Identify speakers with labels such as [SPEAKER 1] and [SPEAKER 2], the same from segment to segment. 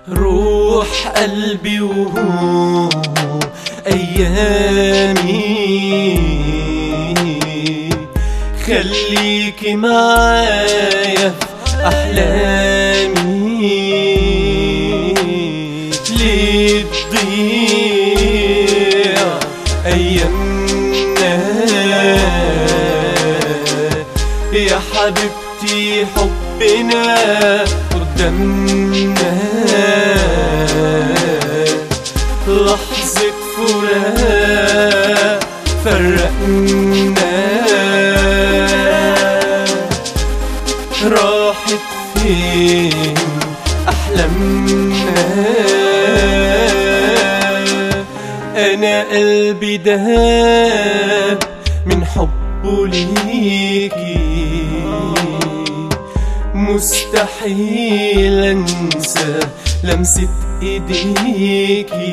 [SPEAKER 1] روح قلبي وهو أيامي خليكي معايا في أحلامي ليه تضيع أيامنا يا حبيبتي حبنا قدامنا لحظة فراق فرقنا راحت فين أحلامنا أنا قلبي دهب من حبه ليكي مستحيل انسى لمسة ايديكي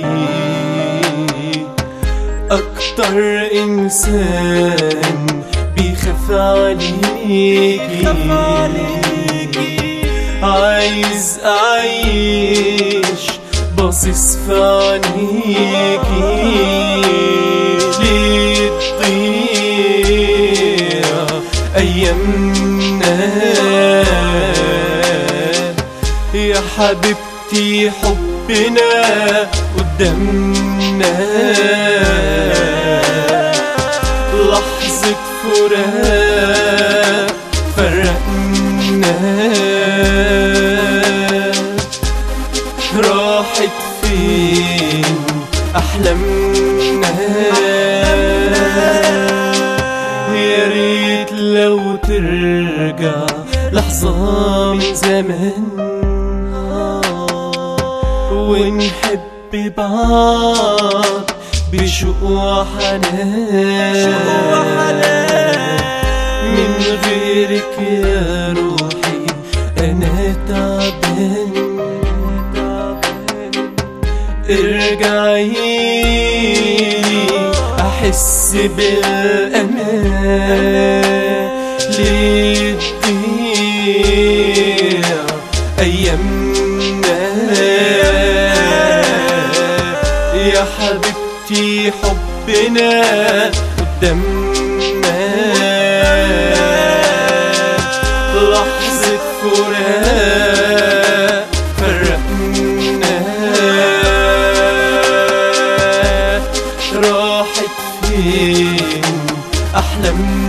[SPEAKER 1] اكتر انسان بيخاف عليكي عايز اعيش باصص في عينيكي ليه تضيع ايامنا يا حبيبتي حبنا قدامنا لحظة فراق فرقنا راحت فين أحلامنا يا ريت لو ترجع لحظة من زمان ونحب بعض بشوق وحنان من غيرك يا روحي أنا تعبان ارجعي أحس بالأمان ليه تضيع أيامنا يا حبيبتي حبنا قدامنا لحظة فراق فرقنا راحت فين أحلامنا